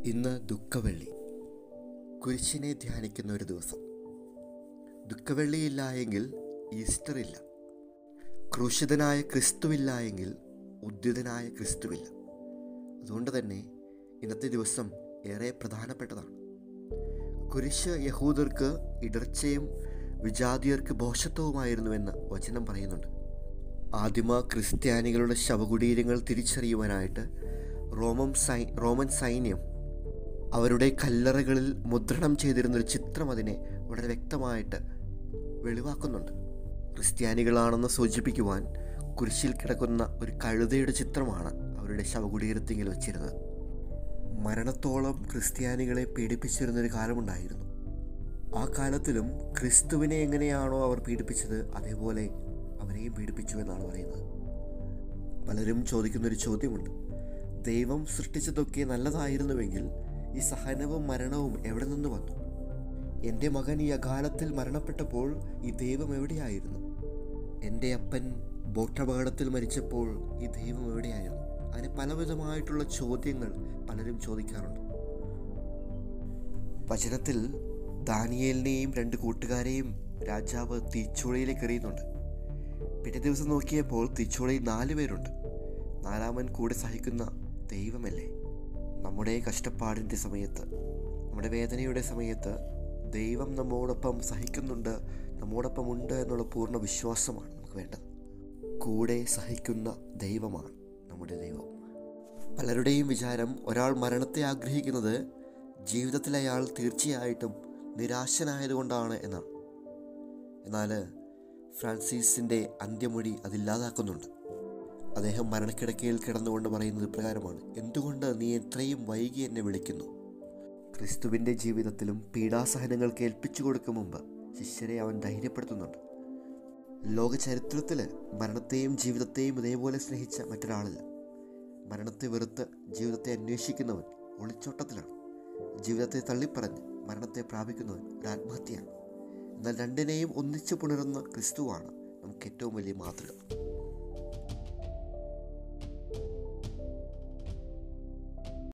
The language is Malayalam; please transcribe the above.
ഇന്ന് ദുഃഖവെള്ളി കുരിശിനെ ധ്യാനിക്കുന്ന ഒരു ദിവസം ദുഃഖവെള്ളിയില്ല എങ്കിൽ ഈസ്റ്റർ ഇല്ല ക്രൂശിതനായ ക്രിസ്തുവില്ല എങ്കിൽ ഉദ്യുതനായ ക്രിസ്തുവില്ല അതുകൊണ്ട് തന്നെ ഇന്നത്തെ ദിവസം ഏറെ പ്രധാനപ്പെട്ടതാണ് കുരിശ് യഹൂദർക്ക് ഇടർച്ചയും വിജാതിയർക്ക് ഭോഷത്വവുമായിരുന്നുവെന്ന് വചനം പറയുന്നുണ്ട് ആദിമ ക്രിസ്ത്യാനികളുടെ ശവകുടീരങ്ങൾ തിരിച്ചറിയുവാനായിട്ട് റോമൻ സൈ റോമൻ സൈന്യം അവരുടെ കല്ലറകളിൽ മുദ്രണം ചെയ്തിരുന്നൊരു ചിത്രം അതിനെ വളരെ വ്യക്തമായിട്ട് വെളിവാക്കുന്നുണ്ട് ക്രിസ്ത്യാനികളാണെന്ന് സൂചിപ്പിക്കുവാൻ കുരിശിൽ കിടക്കുന്ന ഒരു കഴുതയുടെ ചിത്രമാണ് അവരുടെ ശവകുടീരത്തിങ്കിൽ വച്ചിരുന്നത് മരണത്തോളം ക്രിസ്ത്യാനികളെ പീഡിപ്പിച്ചിരുന്നൊരു കാലമുണ്ടായിരുന്നു ആ കാലത്തിലും ക്രിസ്തുവിനെ എങ്ങനെയാണോ അവർ പീഡിപ്പിച്ചത് അതേപോലെ അവരെയും പീഡിപ്പിച്ചു എന്നാണ് പറയുന്നത് പലരും ചോദിക്കുന്നൊരു ചോദ്യമുണ്ട് ദൈവം സൃഷ്ടിച്ചതൊക്കെ നല്ലതായിരുന്നുവെങ്കിൽ ഈ സഹനവും മരണവും എവിടെ നിന്ന് വന്നു എൻ്റെ മകൻ ഈ അകാലത്തിൽ മരണപ്പെട്ടപ്പോൾ ഈ ദൈവം എവിടെയായിരുന്നു എൻ്റെ അപ്പൻ ബോട്ടപകടത്തിൽ മരിച്ചപ്പോൾ ഈ ദൈവം എവിടെയായിരുന്നു അങ്ങനെ പലവിധമായിട്ടുള്ള ചോദ്യങ്ങൾ പലരും ചോദിക്കാറുണ്ട് വചനത്തിൽ ദാനിയേലിനെയും രണ്ട് കൂട്ടുകാരെയും രാജാവ് തീച്ചൂളയിലേക്ക് എറിയുന്നുണ്ട് പിറ്റേ ദിവസം നോക്കിയപ്പോൾ തീച്ചൂളയിൽ നാല് പേരുണ്ട് നാലാമൻ കൂടെ സഹിക്കുന്ന ദൈവമല്ലേ നമ്മുടെ കഷ്ടപ്പാടിൻ്റെ സമയത്ത് നമ്മുടെ വേദനയുടെ സമയത്ത് ദൈവം നമ്മോടൊപ്പം സഹിക്കുന്നുണ്ട് നമ്മോടൊപ്പം ഉണ്ട് എന്നുള്ള പൂർണ്ണ വിശ്വാസമാണ് നമുക്ക് വേണ്ടത് കൂടെ സഹിക്കുന്ന ദൈവമാണ് നമ്മുടെ ദൈവം പലരുടെയും വിചാരം ഒരാൾ മരണത്തെ ആഗ്രഹിക്കുന്നത് ജീവിതത്തിൽ അയാൾ തീർച്ചയായിട്ടും നിരാശനായതുകൊണ്ടാണ് എന്നാണ് എന്നാൽ ഫ്രാൻസിസിൻ്റെ അന്ത്യമൊഴി അതില്ലാതാക്കുന്നുണ്ട് അദ്ദേഹം മരണക്കിടക്കയിൽ കിടന്നുകൊണ്ട് പറയുന്നത് ഇപ്രകാരമാണ് എന്തുകൊണ്ട് നീ എത്രയും വൈകി എന്നെ വിളിക്കുന്നു ക്രിസ്തുവിൻ്റെ ജീവിതത്തിലും പീഡാസഹനങ്ങൾ കേൾപ്പിച്ചു കൊടുക്കും മുമ്പ് ശിഷ്യരെ അവൻ ധൈര്യപ്പെടുത്തുന്നുണ്ട് ലോക ചരിത്രത്തിൽ മരണത്തെയും ജീവിതത്തെയും ഇതേപോലെ സ്നേഹിച്ച മറ്റൊരാളില്ല മരണത്തെ വെറുത്ത് ജീവിതത്തെ അന്വേഷിക്കുന്നവൻ ഒളിച്ചോട്ടത്തിലാണ് ജീവിതത്തെ തള്ളിപ്പറഞ്ഞ് മരണത്തെ പ്രാപിക്കുന്നവൻ ഒരു ആത്മഹത്യയാണ് എന്നാൽ രണ്ടിനെയും ഒന്നിച്ചു പുണരുന്ന ക്രിസ്തുവാണ് നമുക്ക് ഏറ്റവും വലിയ മാതൃക